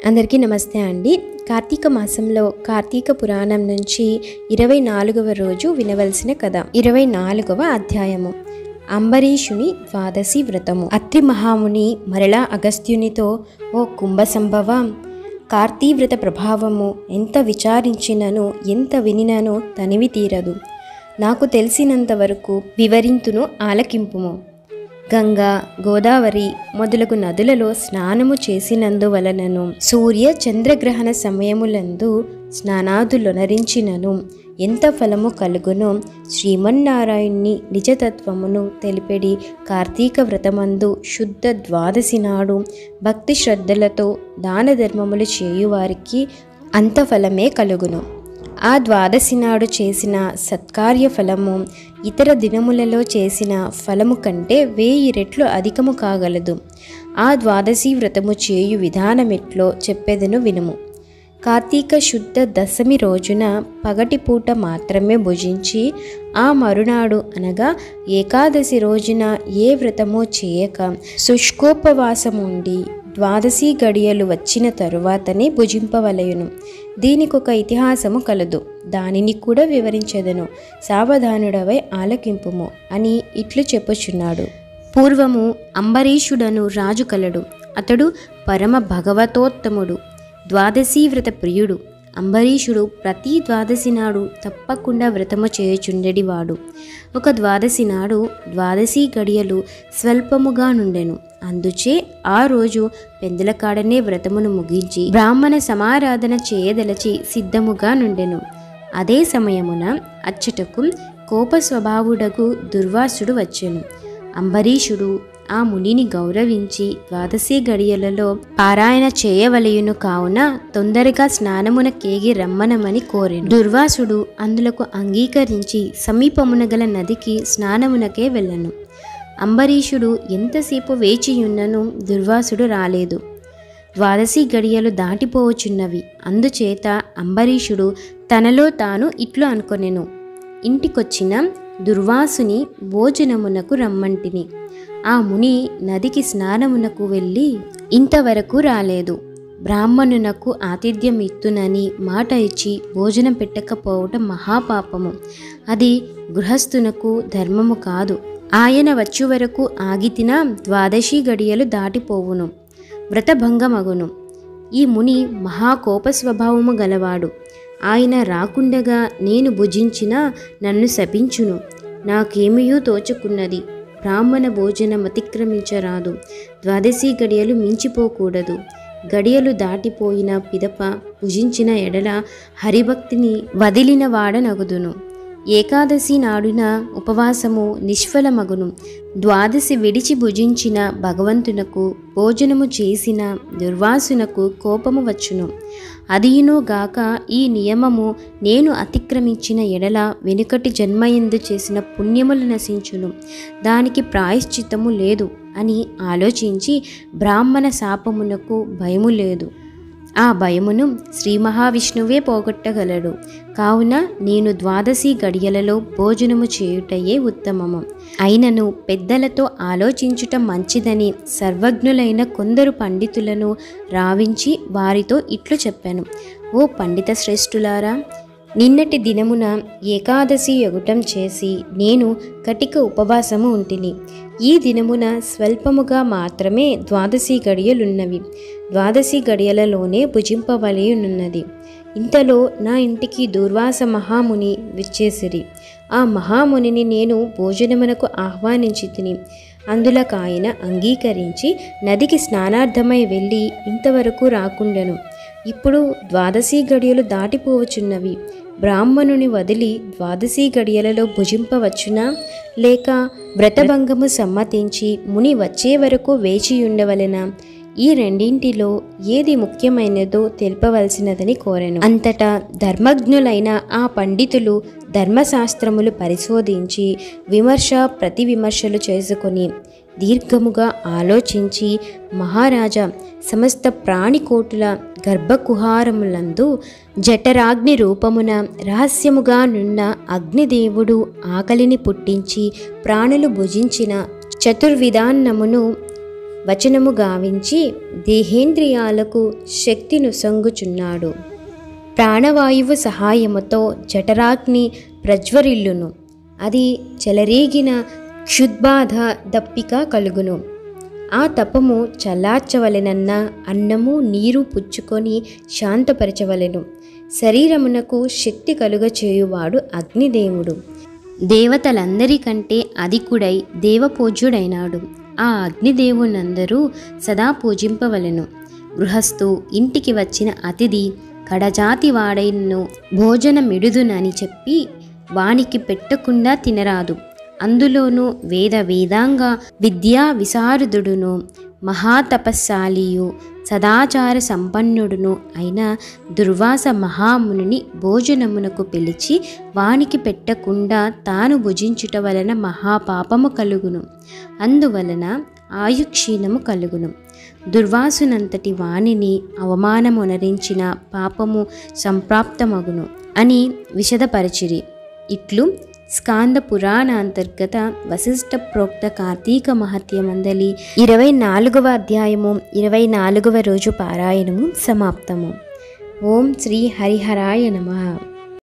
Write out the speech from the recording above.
అందరికీ నమస్తే అండి కార్తీక మాసంలో కార్తీక పురాణం నుంచి ఇరవై నాలుగవ రోజు వినవలసిన కథ ఇరవై నాలుగవ అధ్యాయము అంబరీషుని ద్వాదశి వ్రతము అత్రి మహాముని మరలా అగస్త్యునితో ఓ కుంభ సంభవ కార్తీవ్రత ప్రభావము ఎంత విచారించినను ఎంత వినినను తనివి తీరదు నాకు తెలిసినంత వరకు వివరింతును ఆలకింపుము గంగా గోదావరి మొదలగు నదులలో స్నానము చేసినందువలనను సూర్య చంద్రగ్రహణ సమయములందు స్నానాదులొనరించినను ఎంత ఫలము కలుగునో శ్రీమన్నారాయణ్ణి నిజతత్వమును తెలిపెడి కార్తీక వ్రతమందు శుద్ధ ద్వాదశి నాడు భక్తి శ్రద్ధలతో దాన ధర్మములు చేయువారికి అంత ఫలమే కలుగును ఆ ద్వాదశి నాడు చేసిన సత్కార్య ఫలము ఇతర దినములలో చేసిన ఫలము కంటే వేయి రెట్లు అధికము కాగలదు ఆ ద్వాదశి వ్రతము చేయు విధానమెట్లో చెప్పేదను వినుము కార్తీక శుద్ధ దశమి రోజున పగటిపూట మాత్రమే భుజించి ఆ మరునాడు అనగా ఏకాదశి రోజున ఏ వ్రతమో చేయక శుష్కోపవాసముండి ద్వాదశి గడియలు వచ్చిన తరువాతనే భుజింపవలయును దీనికొక ఇతిహాసము కలదు దానిని కూడా వివరించెదను సావధానుడవై ఆలకింపుము అని ఇట్లు చెప్పుచున్నాడు పూర్వము అంబరీషుడను రాజు కలడు అతడు పరమ భగవతోత్తముడు ద్వాదశీ వ్రత ప్రియుడు అంబరీషుడు ప్రతి ద్వాదశి నాడు తప్పకుండా వ్రతము చేయుచుండెడివాడు ఒక ద్వాదశి నాడు ద్వాదశి గడియలు స్వల్పముగా నుండెను అందుచే ఆ రోజు పెందలకాడనే వ్రతమును ముగించి బ్రాహ్మణ సమారాధన చేయదలచి సిద్ధముగా నుండెను అదే సమయమున అచ్చటకు కోప స్వభావుడకు దుర్వాసుడు వచ్చెను అంబరీషుడు ఆ మునిని గౌరవించి ద్వాదశి గడియలలో పారాయణ చేయవలయును కావున తొందరగా స్నానమున కేగి రమ్మనమని కోరెను దుర్వాసుడు అందులకు అంగీకరించి సమీపమున గల నదికి స్నానమునకే వెళ్ళను అంబరీషుడు ఎంతసేపు వేచియున్నను దుర్వాసుడు రాలేదు ద్వాదశి గడియలు దాటిపోవచున్నవి అందుచేత అంబరీషుడు తనలో తాను ఇట్లు అనుకొనెను ఇంటికొచ్చిన దుర్వాసుని భోజనమునకు రమ్మంటిని ఆ ముని నదికి స్నానమునకు వెళ్ళి ఇంతవరకు రాలేదు బ్రాహ్మణునకు ఆతిథ్యం ఇత్తునని మాట ఇచ్చి భోజనం పెట్టకపోవటం మహాపాపము అది గృహస్థునకు ధర్మము కాదు ఆయన వచ్చు వరకు ఆగితిన ద్వాదశి గడియలు దాటిపోవును వ్రతభంగమగును ఈ ముని మహాకోప స్వభావము గలవాడు ఆయన రాకుండగా నేను భుజించినా నన్ను శపించును నాకేమియూ తోచుకున్నది బ్రాహ్మణ భోజనం అతిక్రమించరాదు ద్వాదశి గడియలు మించిపోకూడదు గడియలు దాటిపోయిన పిదప భుజించిన ఎడల హరిభక్తిని వదిలిన వాడనగుదును ఏకాదశి నాడున ఉపవాసము నిష్ఫలమగును ద్వాదశి విడిచి భుజించిన భగవంతునకు భోజనము చేసిన దుర్వాసునకు కోపము వచ్చును అదియును గాక ఈ నియమము నేను అతిక్రమించిన ఎడల వెనుకటి జన్మయందు చేసిన పుణ్యములు నశించును దానికి ప్రాయశ్చిత్తము లేదు అని ఆలోచించి బ్రాహ్మణ శాపమునకు భయము లేదు ఆ భయమును శ్రీ మహావిష్ణువే పోగొట్టగలడు కావున నేను ద్వాదశి గడియలలో భోజనము చేయుటయే ఉత్తమము అయినను పెద్దలతో ఆలోచించుట మంచిదని సర్వజ్ఞులైన కొందరు పండితులను రావించి వారితో ఇట్లు చెప్పాను ఓ పండిత శ్రేష్ఠులారా నిన్నటి దినమున ఏకాదశి యొగటం చేసి నేను కటిక ఉపవాసము ఉంటిని ఈ దినమున స్వల్పముగా మాత్రమే ద్వాదశి గడియలున్నవి ద్వాదశి గడియలలోనే భుజింపవలయునున్నది ఇంతలో నా ఇంటికి దుర్వాస మహాముని విచ్చేసిరి ఆ మహామునిని నేను భోజనమునకు ఆహ్వానించి తిని అందులకు ఆయన అంగీకరించి నదికి స్నానార్థమై వెళ్ళి ఇంతవరకు రాకుండెను ఇప్పుడు ద్వాదశి గడియలు దాటిపోవచున్నవి బ్రాహ్మణుని వదిలి ద్వాదశి గడియలలో భుజింపవచ్చునా లేక వ్రతభంగము సమ్మతించి ముని వచ్చే వరకు వేచి ఉండవలెనా ఈ రెండింటిలో ఏది ముఖ్యమైనదో తెలుపవలసినదని కోరెను అంతటా ధర్మజ్ఞులైన ఆ పండితులు ధర్మశాస్త్రములు పరిశోధించి విమర్శ ప్రతి విమర్శలు చేసుకొని దీర్ఘముగా ఆలోచించి మహారాజా సమస్త ప్రాణికోటుల గర్భకుహారములందు జఠరాగ్ని రూపమున రహస్యముగా నున్న అగ్నిదేవుడు ఆకలిని పుట్టించి ప్రాణులు భుజించిన చతుర్విధాన్నమును వచనము గావించి దేహేంద్రియాలకు శక్తిను సంగుచున్నాడు ప్రాణవాయువు సహాయముతో జఠరాగ్ని ప్రజ్వరిల్లును అది చెలరేగిన క్షుద్బాధ దప్పిక కలుగును ఆ తపము చల్లార్చవలెనన్న అన్నము నీరు పుచ్చుకొని శాంతపరచవలెను శరీరమునకు శక్తి కలుగ చేయువాడు అగ్నిదేవుడు దేవతలందరికంటే అధికుడై దేవపూజ్యుడైనాడు ఆ అగ్నిదేవునందరూ సదా పూజింపవలెను గృహస్థు ఇంటికి వచ్చిన అతిథి కడజాతి వాడైనను భోజనమిడుదునని చెప్పి వానికి పెట్టకుండా తినరాదు అందులోనూ వేద వేదాంగ విద్యా విశారదుడును మహాతపస్శాలియు సదాచార సంపన్నుడును అయిన దుర్వాస మహామునిని భోజనమునకు పిలిచి వానికి పెట్టకుండా తాను భుజించుట వలన మహాపాపము కలుగును అందువలన ఆయుక్షీణము కలుగును దుర్వాసునంతటి వాణిని అవమానమునరించిన పాపము సంప్రాప్తమగును అని విశదపరచిరి ఇట్లు స్కాంద పురాణ అంతర్గత వశిష్ఠ ప్రోక్త కార్తీక మహత్యమందలి ఇరవై నాలుగవ అధ్యాయము ఇరవై నాలుగవ రోజు పారాయణము సమాప్తము ఓం శ్రీ హరిహరాయ నమః